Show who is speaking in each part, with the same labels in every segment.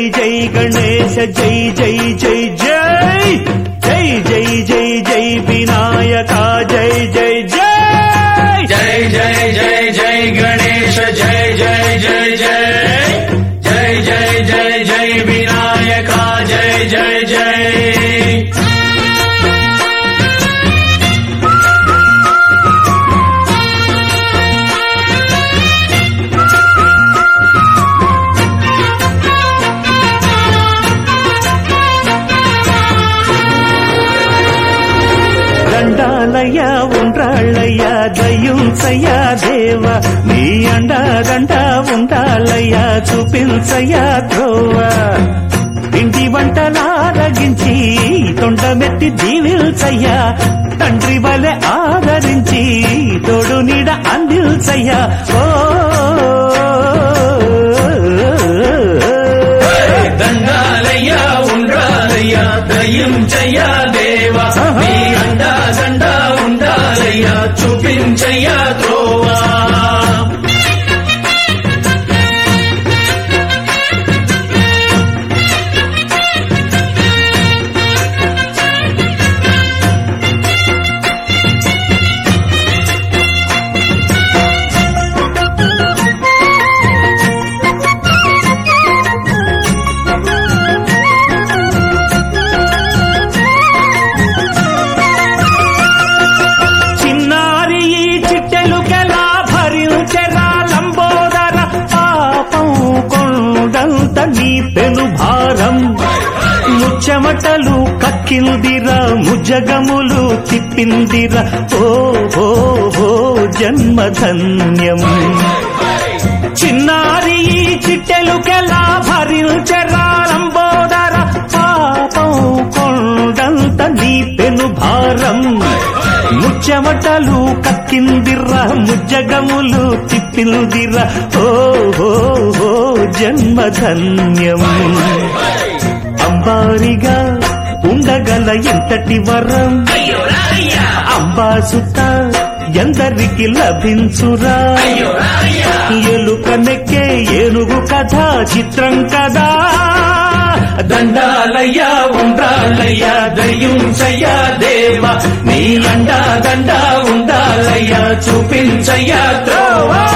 Speaker 1: జై గణేశ జై జై జై జై జై జై జై జై వినాయక జై జై జై
Speaker 2: జై జై జై జై గణేశ జై జై జై జై జై జై జై జై వినాయక జై జై జై
Speaker 1: దండాలయ్య ఉండ్రాళ్ళయ్య దయ్యుంచయ్య దేవ నీ అండా దండ ఉండాలయ్య చూపించయ్య త్రోవ ఇంటి వంటలారగించి తొండమెత్తి దీవిల్చయ్య తండ్రి వలె ఆదరించి తోడు నీడ అందిల్చయ్య ఓ
Speaker 2: దండాలయ్యా ఉండాలయ్యా దయ్యం చెయ్యా దేవా నీ అండా దండా ఉండాలయ్యా చూపించయ్యా త్రోవా
Speaker 1: చిన్నారి ఈ చిట్టెలుకెలా భరించెరా లంబోదర పాపం కొండంత నీ పెను భారం ముచ్చమటలు కక్కిందిరా ముజగములు తిప్పిందిరా ఓ ఓ ఓ జన్మధన్యం చిన్నారి ఈ చిట్టెలుకెలా భరించెరా లంబోదర పాపం కొండంత నీ పెను భారం ముచ్చమటలు కక్కిందిర్రా ముజ్జగములు తిప్పిందిరా ఓ ఓ ఓ జన్మధన్యం అంబారిగా ఉండగల ఎంతటి వరం
Speaker 2: అయ్యో రాయ్యా
Speaker 1: అంబాసుత ఎందరికి లభించురా
Speaker 2: అయ్యో రాయ్యా
Speaker 1: ఎలుక నెక్కే ఏనుగు కథ చిత్రం కదా
Speaker 2: దండాలయ్యా ఉండాలయ్యా దయ్యం చెయ్యా దేవా నీ అండా దండా ఉండాలయ్యా చూపించయ్యా త్రోవా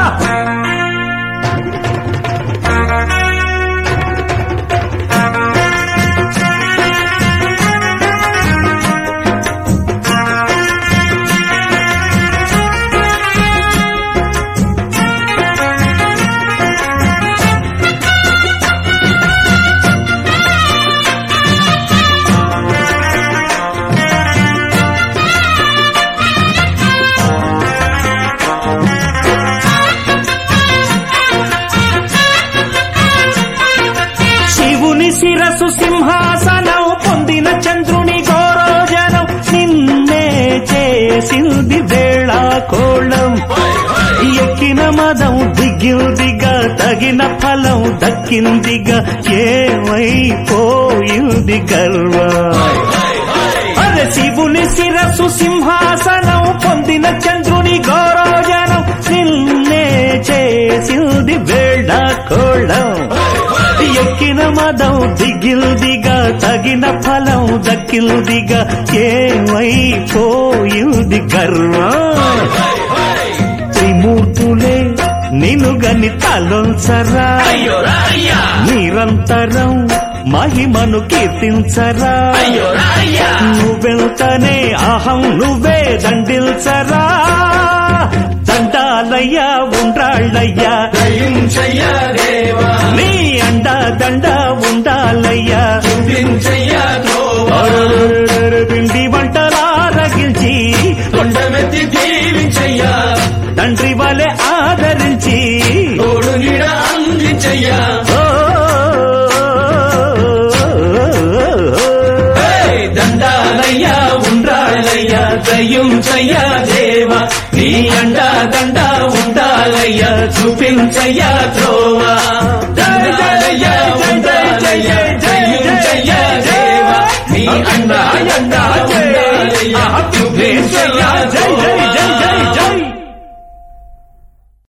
Speaker 1: శివుని శిరసు సింహాసనం పొందిన చంద్రుని గౌరోజనం నిన్నే చేసింది వేళ కోళం ఎక్కిన మదం దిగిందిగా తగిన ఫలం దక్కిందిగా ఏమైపోయింది గర్వం అరే శివుని శిరసు సింహాసనం పొందిన చంద్రుని గౌరవజనం నిన్నే చేసింది వేళ కోళం ఎక్కిన మదం దిగిల్దిగా తగిన ఫలం దక్కిల్దిగా ఏమైపోయింది గర్వం త్రిమూర్తులే నిన్ను గని తలొంచరా
Speaker 2: అయ్యో రాయ్యా
Speaker 1: నిరంతరం మహిమను కీర్తించరా
Speaker 2: అయ్యో రాయ్యా
Speaker 1: నువ్వెంతనే అహం నువ్వే దండిల్చరా దండాలయ్యా ఉండ్రాళ్ళయ్యా
Speaker 2: దయ్యం చెయ్యా దేవా
Speaker 1: నీ అండ దండ ఉండాలయ్యా
Speaker 2: చూపించయ్యా త్రోవా
Speaker 1: అరరరరర పిండి వంటలారగించి
Speaker 2: కొండమెత్తి దీవించయ్యా
Speaker 1: తండ్రి వలె ఆదరించి
Speaker 2: తోడు నీడ అందించయ్యా
Speaker 1: ఓ
Speaker 2: ఏయ్, దండాలయ్యా ఉండాలయ్యా దయ్యం చెయ్యా దేవా నీ అండా దండా ఉండాలయ్యా చూపించయ్యా త్రోవా దండాలయ్యా ఉండాలయ్యా దయ్యం చెయ్యా దేవా నీ అండా అండా ఉండాలయ్యా చూపించయ్యా
Speaker 1: జై జై
Speaker 2: త్రోవా